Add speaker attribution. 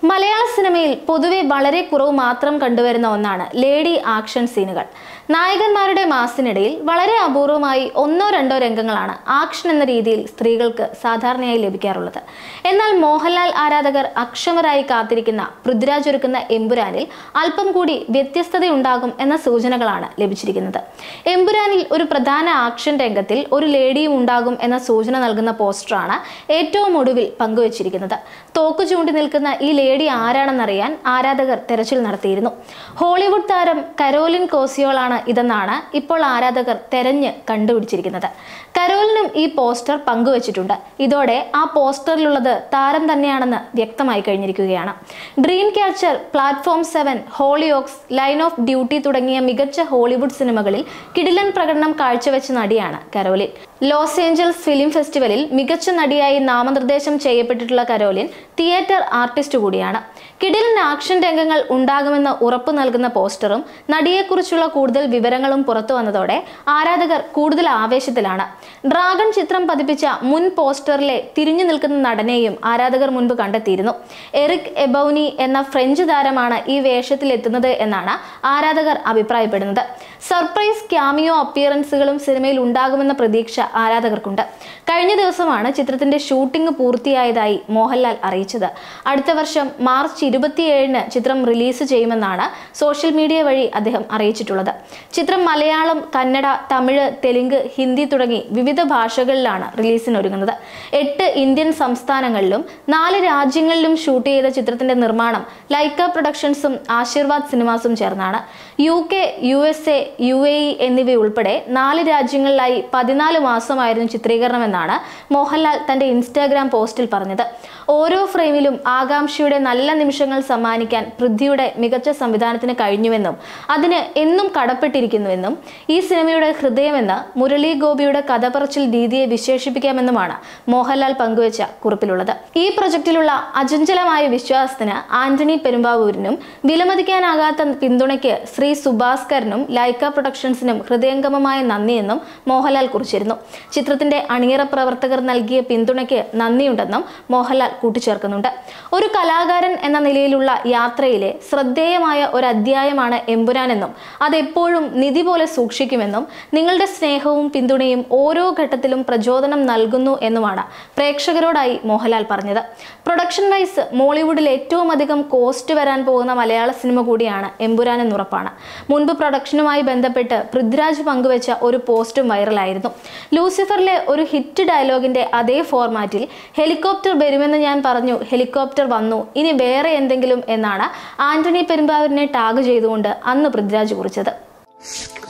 Speaker 1: മലയാള സിനിമയിൽ പൊതുവെ വളരെ കുറവ് മാത്രം കണ്ടുവരുന്ന ഒന്നാണ് ലേഡി ആക്ഷൻ സീനുകൾ നായകന്മാരുടെ മാസിനിടയിൽ വളരെ അപൂർവമായി ഒന്നോ രണ്ടോ രംഗങ്ങളാണ് ആക്ഷൻ എന്ന രീതിയിൽ സ്ത്രീകൾക്ക് സാധാരണയായി ലഭിക്കാറുള്ളത് എന്നാൽ മോഹൻലാൽ ആരാധകർ അക്ഷമരായി കാത്തിരിക്കുന്ന പൃഥ്വിരാജ് ഒരുക്കുന്ന എമ്പുരാനിൽ അല്പം കൂടി വ്യത്യസ്തതയുണ്ടാകും എന്ന സൂചനകളാണ് ലഭിച്ചിരിക്കുന്നത് എമ്പുരാനിൽ ഒരു പ്രധാന ആക്ഷൻ രംഗത്തിൽ ഒരു ലേഡിയും ഉണ്ടാകും എന്ന സൂചന നൽകുന്ന പോസ്റ്ററാണ് ഏറ്റവും ഒടുവിൽ പങ്കുവച്ചിരിക്കുന്നത് തോക്കു ചൂണ്ടി നിൽക്കുന്ന ഈ ലേഡി ആരാണെന്നറിയാൻ ആരാധകർ തെരച്ചിൽ നടത്തിയിരുന്നു ഹോളിവുഡ് താരം കരോലിൻ കോസിയോളാണ് ഇതെന്നാണ് ഇപ്പോൾ ആരാധകർ തെരഞ്ഞ് കണ്ടുപിടിച്ചിരിക്കുന്നത് കരോലിനും ഈ പോസ്റ്റർ പങ്കുവച്ചിട്ടുണ്ട് ഇതോടെ ആ പോസ്റ്ററിലുള്ളത് താരം തന്നെയാണെന്ന് വ്യക്തമായി കഴിഞ്ഞിരിക്കുകയാണ് dream catcher platform seven Hollyoaks line of duty തുടങ്ങിയ മികച്ച ഹോളിവുഡ് സിനിമകളിൽ കിടിലൻ പ്രകടനം കാഴ്ചവെച്ച നടിയാണ് കരോലിൻ ലോസ് ഏഞ്ചൽസ് ഫിലിം ഫെസ്റ്റിവലിൽ മികച്ച നടിയായി നാമനിർദ്ദേശം ചെയ്യപ്പെട്ടിട്ടുള്ള കരോലിൻ തിയേറ്റർ ആർട്ടിസ്റ്റ് കൂടിയാണ് കിടിലൻ ആക്ഷൻ രംഗങ്ങൾ ഉണ്ടാകുമെന്ന് ഉറപ്പു നൽകുന്ന പോസ്റ്ററും നടിയെക്കുറിച്ചുള്ള കൂടുതൽ വിവരങ്ങളും പുറത്തു വന്നതോടെ ആരാധകർ കൂടുതൽ ആവേശത്തിലാണ് ഡ്രാഗൺ ചിത്രം പതിപ്പിച്ച മുൻ പോസ്റ്ററിലെ തിരിഞ്ഞു നിൽക്കുന്ന നടനെയും ആരാധകർ മുൻപ് കണ്ടെത്തിയിരുന്നു എറിക് എബൌനി എന്ന ഫ്രഞ്ച് താരമാണ് ഈ വേഷത്തിൽ എത്തുന്നത് എന്നാണ് ആരാധകർ അഭിപ്രായപ്പെടുന്നത് സർപ്രൈസ് ക്യാമിയോ അപ്പിയറൻസുകളും സിനിമയിൽ ഉണ്ടാകുമെന്ന പ്രതീക്ഷ ആരാധകർക്കുണ്ട് കഴിഞ്ഞ ദിവസമാണ് ചിത്രത്തിന്റെ ഷൂട്ടിംഗ് പൂർത്തിയായതായി മോഹൻലാൽ അറിയിച്ചത് അടുത്ത വർഷം മാർച്ച് ഇരുപത്തിയേഴിന് ചിത്രം റിലീസ് ചെയ്യുമെന്നാണ് സോഷ്യൽ മീഡിയ വഴി അദ്ദേഹം അറിയിച്ചിട്ടുള്ളത് ചിത്രം മലയാളം കന്നഡ തമിഴ് തെലുങ്ക് ഹിന്ദി തുടങ്ങി വിവിധ ഭാഷകളിലാണ് റിലീസിനൊരുങ്ങുന്നത് എട്ട് ഇന്ത്യൻ സംസ്ഥാനങ്ങളിലും നാല് രാജ്യങ്ങളിലും ഷൂട്ട് ചെയ്ത ചിത്രത്തിന്റെ നിർമ്മാണം ലൈക്ക പ്രൊഡക്ഷൻസും ആശീർവാദ് സിനിമാസും ചേർന്നാണ് U K U S A U A E എന്നിവയുൾപ്പെടെ നാല് രാജ്യങ്ങളിലായി പതിനാല് മാസമായിരുന്നു ചിത്രീകരണമെന്നാണ് മോഹൻലാൽ തന്റെ ഇൻസ്റ്റാഗ്രാം പോസ്റ്റിൽ പറഞ്ഞത് ഓരോ ഫ്രെയിമിലും ആകാംക്ഷയുടെ നല്ല നിമിഷങ്ങൾ സമ്മാനിക്കാൻ പൃഥ്വിയുടെ മികച്ച സംവിധാനത്തിന് കഴിഞ്ഞുവെന്നും അതിന് എന്നും കടപ്പെട്ടിരിക്കുന്നുവെന്നും ഈ സിനിമയുടെ ഹൃദയമെന്ന് മുരളി ഗോപിയുടെ കഥ പറച്ചിൽ രീതിയെ വിശേഷിപ്പിക്കാമെന്നുമാണ് മോഹൻലാൽ പങ്കുവച്ച കുറിപ്പിലുള്ളത് ഈ പ്രൊജക്റ്റിലുള്ള അചഞ്ചലമായ വിശ്വാസത്തിന് ആന്റണി പെരുമ്പാവൂരിനും വിലമതിക്കാനാകാത്ത പിന്തുണയ്ക്ക് ശ്രീ സുഭാസ്കരനും ലൈക്ക പ്രൊഡക്ഷൻസിനും ഹൃദയംഗമമായ നന്ദിയെന്നും മോഹൻലാൽ കുറിച്ചിരുന്നു ചിത്രത്തിന്റെ അണിയറ പ്രവർത്തകർ നൽകിയ പിന്തുണയ്ക്ക് നന്ദിയുണ്ടെന്നും മോഹൻലാൽ കൂട്ടിച്ചേർക്കുന്നുണ്ട് ഒരു കലാകാരൻ എന്ന നിലയിലുള്ള യാത്രയിലെ ശ്രദ്ധേയമായ ഒരു അധ്യായമാണ് എമ്പുരാനെന്നും അതെപ്പോഴും നിധി പോലെ സൂക്ഷിക്കുമെന്നും നിങ്ങളുടെ സ്നേഹവും പിന്തുണയും ഓരോ ഘട്ടത്തിലും പ്രചോദനം നൽകുന്നു എന്നുമാണ് പ്രേക്ഷകരോടായി മോഹൻലാൽ പറഞ്ഞത് പ്രൊഡക്ഷൻ വൈസ് മോളിവുഡിൽ ഏറ്റവും അധികം കോസ്റ്റ് വരാൻ പോകുന്ന മലയാള സിനിമ കൂടിയാണ് എമ്പുരാൻ എന്നുറപ്പാണ് മുൻപ് പ്രൊഡക്ഷനുമായി ബന്ധപ്പെട്ട് പൃഥ്വിരാജ് പങ്കുവച്ച ഒരു പോസ്റ്റും വൈറലായിരുന്നു ലൂസിഫറിലെ ഒരു ഹിറ്റ് ഡയലോഗിന്റെ അതേ ഫോർമാറ്റിൽ ഹെലികോപ്റ്റർ വരുമെന്ന് ഞാൻ പറഞ്ഞു ഹെലികോപ്റ്റർ വന്നു ഇനി വേറെ എന്തെങ്കിലും എന്നാണ് ആന്റണി പെരുമ്പാവൂരിനെ ടാഗ് ചെയ്തുകൊണ്ട് അന്ന് പൃഥ്വിരാജ് കുറിച്ചത്